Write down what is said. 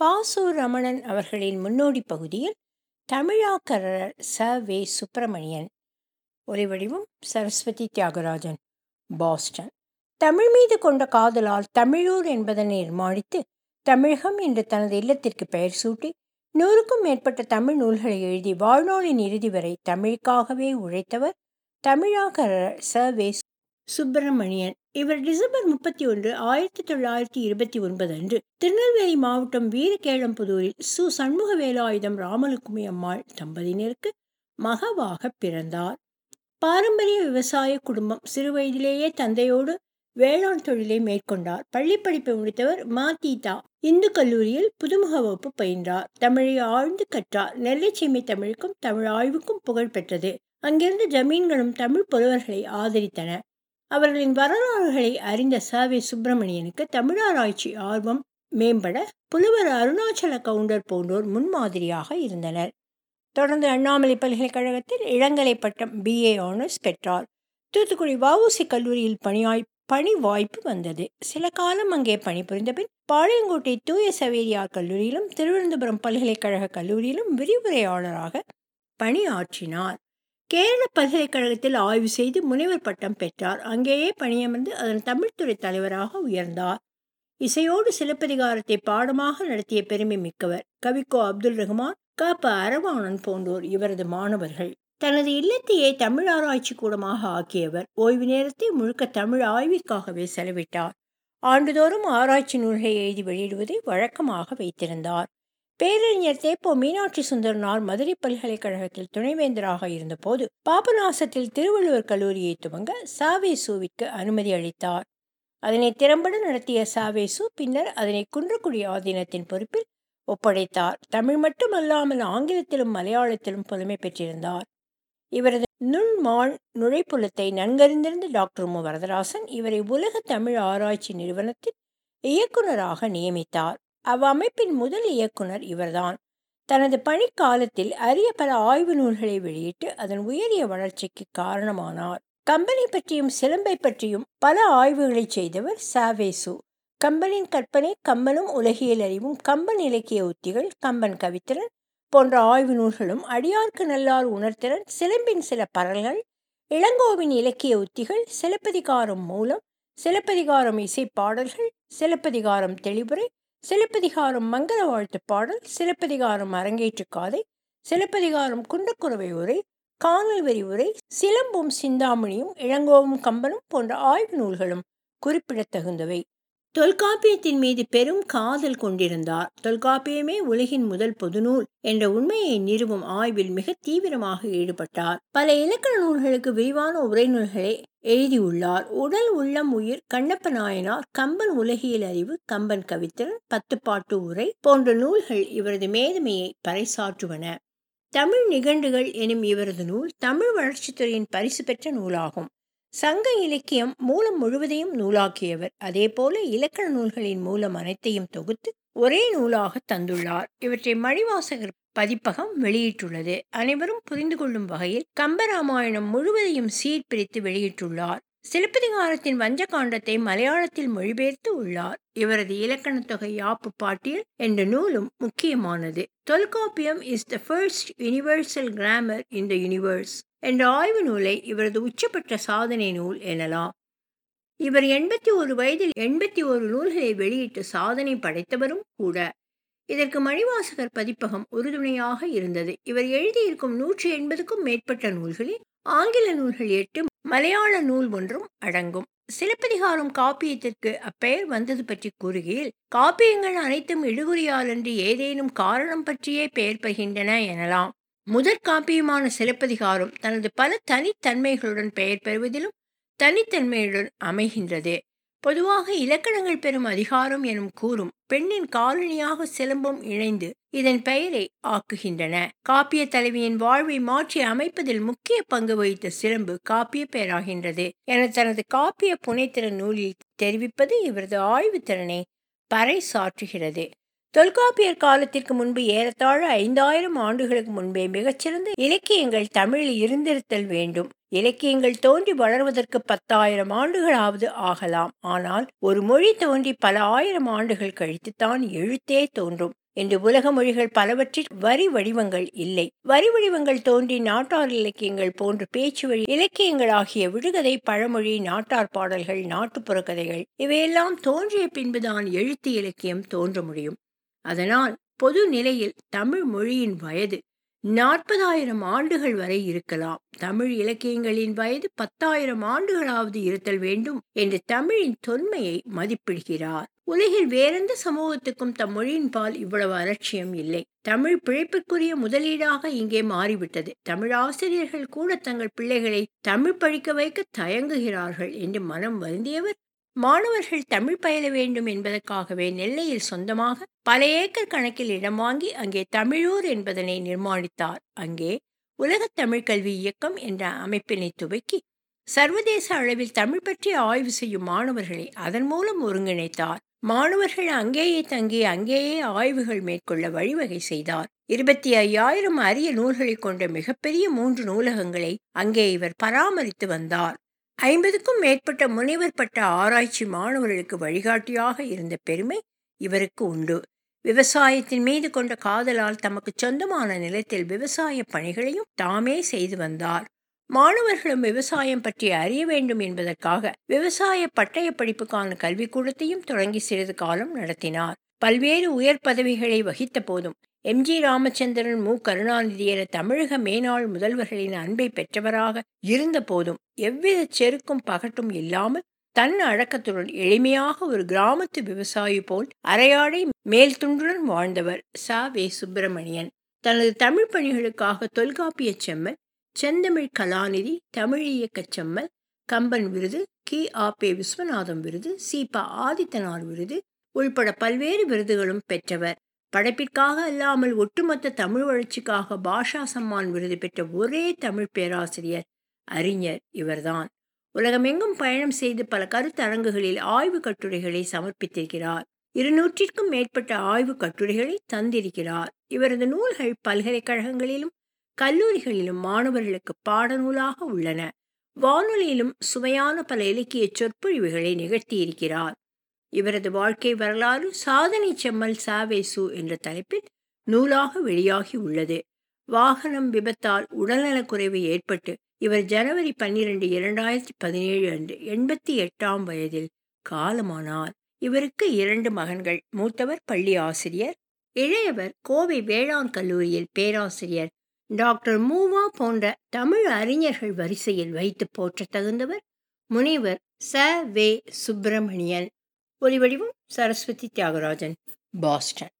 பாசூர் ரமணன் அவர்களின் முன்னோடி பகுதியில் தமிழாக்கரர் ச வே சுப்பிரமணியன் ஒலிவடிவம் சரஸ்வதி தியாகராஜன் பாஸ்டன் தமிழ் மீது கொண்ட காதலால் தமிழூர் என்பதனை நிர்மாணித்து தமிழகம் என்று தனது இல்லத்திற்கு பெயர் சூட்டி நூறுக்கும் மேற்பட்ட தமிழ் நூல்களை எழுதி வாழ்நாளின் இறுதி வரை தமிழுக்காகவே உழைத்தவர் தமிழாக்கரர் ச வே சுப்பிரமணியன் இவர் டிசம்பர் முப்பத்தி ஒன்று ஆயிரத்தி தொள்ளாயிரத்தி இருபத்தி ஒன்பது அன்று திருநெல்வேலி மாவட்டம் வீரகேளம்புதூரில் சு சண்முக வேலாயுதம் ராமலட்சுமி அம்மாள் தம்பதியினருக்கு மகவாக பிறந்தார் பாரம்பரிய விவசாய குடும்பம் சிறுவயதிலேயே தந்தையோடு வேளாண் தொழிலை மேற்கொண்டார் பள்ளி படிப்பை முடித்தவர் மாதீதா இந்து கல்லூரியில் புதுமுக வகுப்பு பயின்றார் தமிழை ஆழ்ந்து கற்றார் நெல்லைச்சீமை தமிழுக்கும் தமிழ் ஆய்வுக்கும் புகழ் பெற்றது அங்கிருந்த ஜமீன்களும் தமிழ் புலவர்களை ஆதரித்தன அவர்களின் வரலாறுகளை அறிந்த சாவே சுப்பிரமணியனுக்கு தமிழாராய்ச்சி ஆர்வம் மேம்பட புலவர் அருணாச்சல கவுண்டர் போன்றோர் முன்மாதிரியாக இருந்தனர் தொடர்ந்து அண்ணாமலை பல்கலைக்கழகத்தில் இளங்கலை பட்டம் பிஏ ஆனர்ஸ் பெற்றார் தூத்துக்குடி வஉசி கல்லூரியில் பணியாய் பணி வாய்ப்பு வந்தது சில காலம் அங்கே பணிபுரிந்த பின் பாளையங்கோட்டை தூய சவேரியார் கல்லூரியிலும் திருவனந்தபுரம் பல்கலைக்கழக கல்லூரியிலும் விரிவுரையாளராக பணியாற்றினார் கேரள பல்கலைக்கழகத்தில் ஆய்வு செய்து முனைவர் பட்டம் பெற்றார் அங்கேயே பணியமர்ந்து அதன் தமிழ்துறை தலைவராக உயர்ந்தார் இசையோடு சிலப்பதிகாரத்தை பாடமாக நடத்திய பெருமை மிக்கவர் கவிக்கோ அப்துல் ரஹ்மான் காப்ப அரவாணன் போன்றோர் இவரது மாணவர்கள் தனது இல்லத்தையே தமிழ் ஆராய்ச்சி கூடமாக ஆக்கியவர் ஓய்வு நேரத்தை முழுக்க தமிழ் ஆய்விற்காகவே செலவிட்டார் ஆண்டுதோறும் ஆராய்ச்சி நூல்களை எழுதி வெளியிடுவதை வழக்கமாக வைத்திருந்தார் பேரறிஞர் தேப்போ மீனாட்சி சுந்தரனார் மதுரை பல்கலைக்கழகத்தில் துணைவேந்தராக இருந்தபோது பாபநாசத்தில் திருவள்ளுவர் கல்லூரியை துவங்க சாவேசுவிற்கு அனுமதி அளித்தார் அதனை திறம்பட நடத்திய சாவேசு பின்னர் அதனை குன்றக்குடி ஆதீனத்தின் பொறுப்பில் ஒப்படைத்தார் தமிழ் மட்டுமல்லாமல் ஆங்கிலத்திலும் மலையாளத்திலும் புலமை பெற்றிருந்தார் இவரது நுண்மான் நுழைப்புலத்தை நன்கறிந்திருந்த டாக்டர் மு வரதராசன் இவரை உலக தமிழ் ஆராய்ச்சி நிறுவனத்தின் இயக்குநராக நியமித்தார் அவ்வமைப்பின் முதல் இயக்குனர் இவர்தான் தனது பணிக்காலத்தில் அரிய பல ஆய்வு நூல்களை வெளியிட்டு அதன் உயரிய வளர்ச்சிக்கு காரணமானார் கம்பெனி பற்றியும் சிலம்பை பற்றியும் பல ஆய்வுகளை செய்தவர் சாவேசு கம்பனின் கற்பனை கம்பனும் உலகியல் அறிவும் கம்பன் இலக்கிய உத்திகள் கம்பன் கவித்திறன் போன்ற ஆய்வு நூல்களும் அடியார்க்கு நல்லார் உணர்த்திறன் சிலம்பின் சில பரல்கள் இளங்கோவின் இலக்கிய உத்திகள் சிலப்பதிகாரம் மூலம் சிலப்பதிகாரம் இசை பாடல்கள் சிலப்பதிகாரம் தெளிவுரை சிலப்பதிகாரம் மங்கள வாழ்த்து பாடல் சிலப்பதிகாரம் அரங்கேற்று காதை சிலப்பதிகாரம் குண்டக்குறவை உரை காணல் வரி உரை சிலம்பும் சிந்தாமணியும் இளங்கோவும் கம்பனும் போன்ற ஆய்வு நூல்களும் குறிப்பிடத்தகுந்தவை தொல்காப்பியத்தின் மீது பெரும் காதல் கொண்டிருந்தார் தொல்காப்பியமே உலகின் முதல் பொதுநூல் என்ற உண்மையை நிறுவும் ஆய்வில் மிக தீவிரமாக ஈடுபட்டார் பல இலக்கண நூல்களுக்கு விரிவான உரைநூல்களை எழுதியுள்ளார் உடல் உள்ளம் உயிர் கண்ணப்ப நாயனார் கம்பன் உலகியல் அறிவு கம்பன் கவித்திறன் பத்துப்பாட்டு உரை போன்ற நூல்கள் இவரது மேதமையை பறைசாற்றுவன தமிழ் நிகண்டுகள் எனும் இவரது நூல் தமிழ் வளர்ச்சித்துறையின் பரிசு பெற்ற நூலாகும் சங்க இலக்கியம் மூலம் முழுவதையும் நூலாக்கியவர் அதே போல இலக்கண நூல்களின் மூலம் அனைத்தையும் தொகுத்து ஒரே நூலாக தந்துள்ளார் இவற்றை மணிவாசகர் பதிப்பகம் வெளியிட்டுள்ளது அனைவரும் புரிந்து கொள்ளும் வகையில் கம்பராமாயணம் முழுவதையும் சீர்பிரித்து வெளியிட்டுள்ளார் சிலப்பதிகாரத்தின் வஞ்சகாண்டத்தை மலையாளத்தில் மொழிபெயர்த்து உள்ளார் இவரது இலக்கண தொகை யாப்பு பாட்டியல் என்ற நூலும் முக்கியமானது Tolkappiyam is the first universal grammar in the universe என்ற ஆய்வு நூலை இவரது உச்சபட்ச சாதனை நூல் எனலாம் இவர் எண்பத்தி ஒரு வயதில் எண்பத்தி ஒரு நூல்களை வெளியிட்டு சாதனை படைத்தவரும் கூட இதற்கு மணிவாசகர் பதிப்பகம் உறுதுணையாக இருந்தது இவர் எழுதியிருக்கும் நூற்றி எண்பதுக்கும் மேற்பட்ட நூல்களில் ஆங்கில நூல்கள் எட்டு மலையாள நூல் ஒன்றும் அடங்கும் சிலப்பதிகாரம் காப்பியத்திற்கு அப்பெயர் வந்தது பற்றி கூறுகையில் காப்பியங்கள் அனைத்தும் இடுகுறியாலன்றி ஏதேனும் காரணம் பற்றியே பெயர் பெறுகின்றன எனலாம் முதற் காப்பியமான சிலப்பதிகாரம் தனது பல தனித்தன்மைகளுடன் பெயர் பெறுவதிலும் தனித்தன்மையுடன் அமைகின்றது பொதுவாக இலக்கணங்கள் பெறும் அதிகாரம் எனும் கூறும் பெண்ணின் காலனியாக சிலம்பும் இணைந்து இதன் பெயரை ஆக்குகின்றன காப்பிய தலைவியின் வாழ்வை மாற்றி அமைப்பதில் முக்கிய பங்கு வகித்த சிலம்பு காப்பிய பெயராகின்றது என தனது காப்பிய புனைத்திறன் நூலில் தெரிவிப்பது இவரது ஆய்வு திறனை பறை சாற்றுகிறது தொல்காப்பியர் காலத்திற்கு முன்பு ஏறத்தாழ ஐந்தாயிரம் ஆண்டுகளுக்கு முன்பே மிகச்சிறந்த இலக்கியங்கள் தமிழில் இருந்திருத்தல் வேண்டும் இலக்கியங்கள் தோன்றி வளர்வதற்கு பத்தாயிரம் ஆண்டுகளாவது ஆகலாம் ஆனால் ஒரு மொழி தோன்றி பல ஆயிரம் ஆண்டுகள் கழித்துத்தான் எழுத்தே தோன்றும் என்று உலக மொழிகள் பலவற்றில் வரி வடிவங்கள் இல்லை வரி வடிவங்கள் தோன்றி நாட்டார் இலக்கியங்கள் போன்று பேச்சு வழி இலக்கியங்கள் ஆகிய விடுகதை பழமொழி நாட்டார் பாடல்கள் நாட்டுப்புற கதைகள் இவையெல்லாம் தோன்றிய பின்புதான் எழுத்து இலக்கியம் தோன்ற முடியும் அதனால் பொது நிலையில் தமிழ் மொழியின் வயது நாற்பதாயிரம் ஆண்டுகள் வரை இருக்கலாம் தமிழ் இலக்கியங்களின் வயது பத்தாயிரம் ஆண்டுகளாவது இருத்தல் வேண்டும் என்று தமிழின் தொன்மையை மதிப்பிடுகிறார் உலகில் வேறெந்த சமூகத்துக்கும் தம் மொழியின் பால் இவ்வளவு அலட்சியம் இல்லை தமிழ் பிழைப்பிற்குரிய முதலீடாக இங்கே மாறிவிட்டது தமிழ் ஆசிரியர்கள் கூட தங்கள் பிள்ளைகளை தமிழ் படிக்க வைக்க தயங்குகிறார்கள் என்று மனம் வருந்தியவர் மாணவர்கள் தமிழ் பயில வேண்டும் என்பதற்காகவே நெல்லையில் சொந்தமாக பல ஏக்கர் கணக்கில் இடம் வாங்கி அங்கே தமிழூர் என்பதனை நிர்மாணித்தார் அங்கே உலகத் தமிழ் கல்வி இயக்கம் என்ற அமைப்பினை துவக்கி சர்வதேச அளவில் தமிழ் பற்றி ஆய்வு செய்யும் மாணவர்களை அதன் மூலம் ஒருங்கிணைத்தார் மாணவர்கள் அங்கேயே தங்கி அங்கேயே ஆய்வுகள் மேற்கொள்ள வழிவகை செய்தார் இருபத்தி ஐயாயிரம் அரிய நூல்களை கொண்ட மிகப்பெரிய மூன்று நூலகங்களை அங்கே இவர் பராமரித்து வந்தார் ஐம்பதுக்கும் மேற்பட்ட முனைவர் பட்ட ஆராய்ச்சி மாணவர்களுக்கு வழிகாட்டியாக இருந்த பெருமை இவருக்கு உண்டு விவசாயத்தின் மீது கொண்ட காதலால் தமக்கு சொந்தமான நிலத்தில் விவசாய பணிகளையும் தாமே செய்து வந்தார் மாணவர்களும் விவசாயம் பற்றி அறிய வேண்டும் என்பதற்காக விவசாய பட்டய படிப்புக்கான கல்விக்கூடத்தையும் தொடங்கி சிறிது காலம் நடத்தினார் பல்வேறு உயர் பதவிகளை வகித்த போதும் எம் ஜி ராமச்சந்திரன் மு கருணாநிதி என தமிழக மேனாள் முதல்வர்களின் அன்பை பெற்றவராக இருந்த போதும் எவ்வித செருக்கும் பகட்டும் இல்லாமல் தன் அடக்கத்துடன் எளிமையாக ஒரு கிராமத்து விவசாயி போல் அரையாடை மேல் துண்டுடன் வாழ்ந்தவர் ச வே சுப்பிரமணியன் தனது தமிழ் பணிகளுக்காக தொல்காப்பிய செம்மல் செந்தமிழ் கலாநிதி தமிழ் இயக்கச் செம்மல் கம்பன் விருது கி ஆ பே விஸ்வநாதம் விருது சி ப ஆதித்தனார் விருது உள்பட பல்வேறு விருதுகளும் பெற்றவர் படைப்பிற்காக அல்லாமல் ஒட்டுமொத்த தமிழ் வளர்ச்சிக்காக பாஷா சம்மான் விருது பெற்ற ஒரே தமிழ் பேராசிரியர் அறிஞர் இவர்தான் உலகமெங்கும் பயணம் செய்து பல கருத்தரங்குகளில் ஆய்வு கட்டுரைகளை சமர்ப்பித்திருக்கிறார் இருநூற்றிற்கும் மேற்பட்ட ஆய்வு கட்டுரைகளை தந்திருக்கிறார் இவரது நூல்கள் பல்கலைக்கழகங்களிலும் கல்லூரிகளிலும் மாணவர்களுக்கு பாடநூலாக உள்ளன வானொலியிலும் சுவையான பல இலக்கிய சொற்பொழிவுகளை நிகழ்த்தியிருக்கிறார் இவரது வாழ்க்கை வரலாறு சாதனை செம்மல் சாவேசு என்ற தலைப்பில் நூலாக வெளியாகி உள்ளது வாகனம் விபத்தால் உடல்நலக்குறைவு ஏற்பட்டு இவர் ஜனவரி பன்னிரண்டு இரண்டாயிரத்தி பதினேழு அன்று எண்பத்தி எட்டாம் வயதில் காலமானார் இவருக்கு இரண்டு மகன்கள் மூத்தவர் பள்ளி ஆசிரியர் இளையவர் கோவை வேளாண் கல்லூரியில் பேராசிரியர் டாக்டர் மூவா போன்ற தமிழ் அறிஞர்கள் வரிசையில் வைத்து போற்ற தகுந்தவர் முனைவர் ச வே சுப்பிரமணியன் ஒலிவடிவம் சரஸ்வதி தியாகராஜன் பாஸ்டன்